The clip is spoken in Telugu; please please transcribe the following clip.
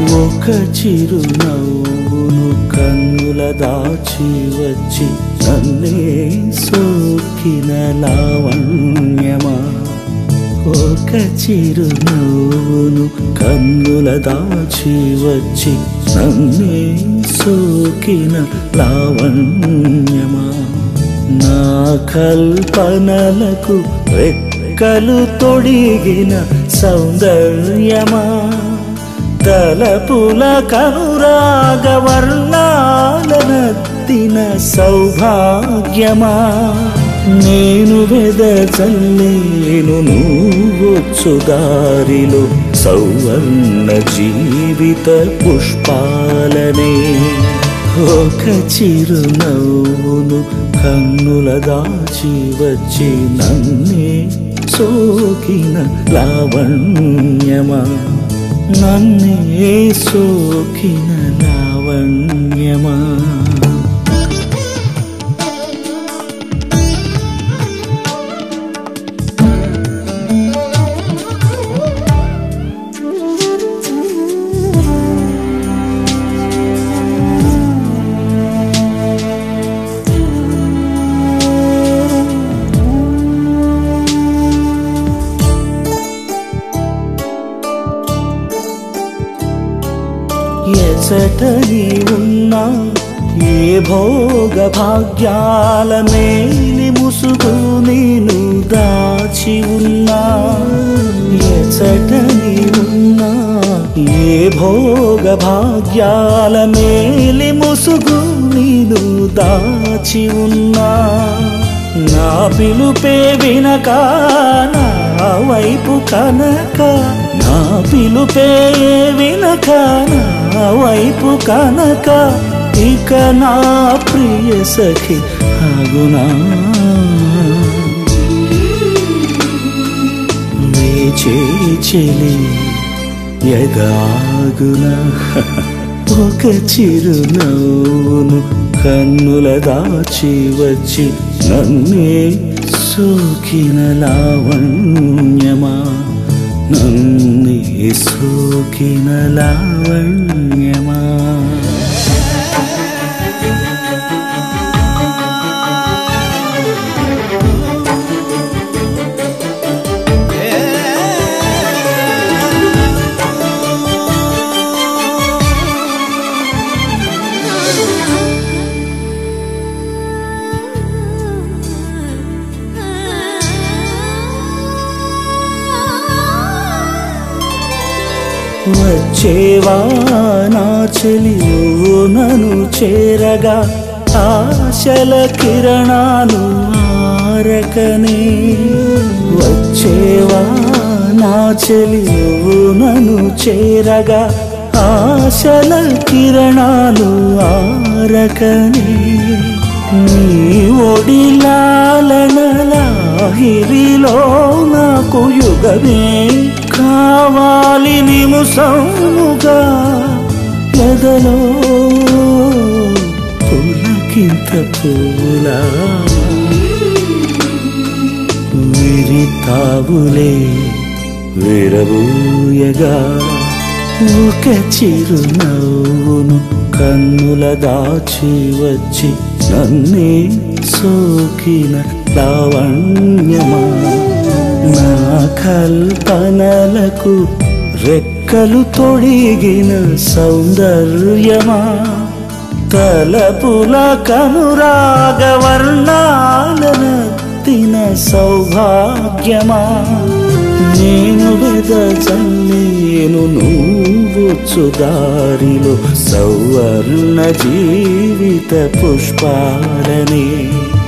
ఒక చిరునవ్వును కన్నుల దాచి వచ్చి నన్నే సోకిన లావణ్యమా ఒక చిరునవ్వును కన్నుల దాచి వచ్చి నన్నే సోకిన లావణ్యమా నా కల్పనలకు రెక్కలు తొడిగిన సౌందర్యమా తలపుల కనురాగ వర్ణాలనత్తిన సౌభాగ్యమా నేను వెదజల్లేను నువ్వొచ్చు దారిలో సౌవర్ణ జీవిత పుష్పాలనే ఒక చిరునవ్వును కన్నుల దాచి వచ్చి నన్నే సోకిన లావణ్యమా నన్నే సోకిన లావణ్యమా ఎచటని ఉన్నా ఏ భోగ భాగ్యాల మేలి ముసుగు నేను దాచి ఉన్నా ఎచటని ఉన్నా ఏ భోగ భాగ్యాల మేలి ముసుగు నేను దాచి ఉన్నా నా పిలుపే వినక నా వైపు కనక నా పిలుపే వినక నా వైపు కనక ఇక నా ప్రియ సఖి ఆగునా వేచే చెలి ఎదాగునా ఒక చిరునవ్వును కన్నుల దాచి వచ్చి నన్నే సోకిన లావణ్యమా నన్నే సోకిన లావణ్యమా వచ్చేవా నా చెలి నువ్వు నన్ను చేరగా ఆశల కిరణాలు ఆరకనే వచ్చేవా నా చెలి నువ్వు నన్ను చేరగా ఆశల కిరణాలు ఆరకనే నీ ఒడిలాలనలాహిరిలో నాకు యుగమే కావాలి నిముసముగా ఎదలో పులకింత పూలా విరితావులే విరబూయగా ఒక చిరునవ్వును కన్నుల దాచి వచ్చి నన్నే సోకిన లావణ్యమా నా కల్పనలకు రెక్కలు తొడిగిన సౌందర్యమా తలపుల కనురాగ వర్ణాలనత్తిన సౌభాగ్యమా నేను వెదజల్లేను నువ్వొచ్చు దారిలో సౌవర్ణ జీవిత పుష్పాలనే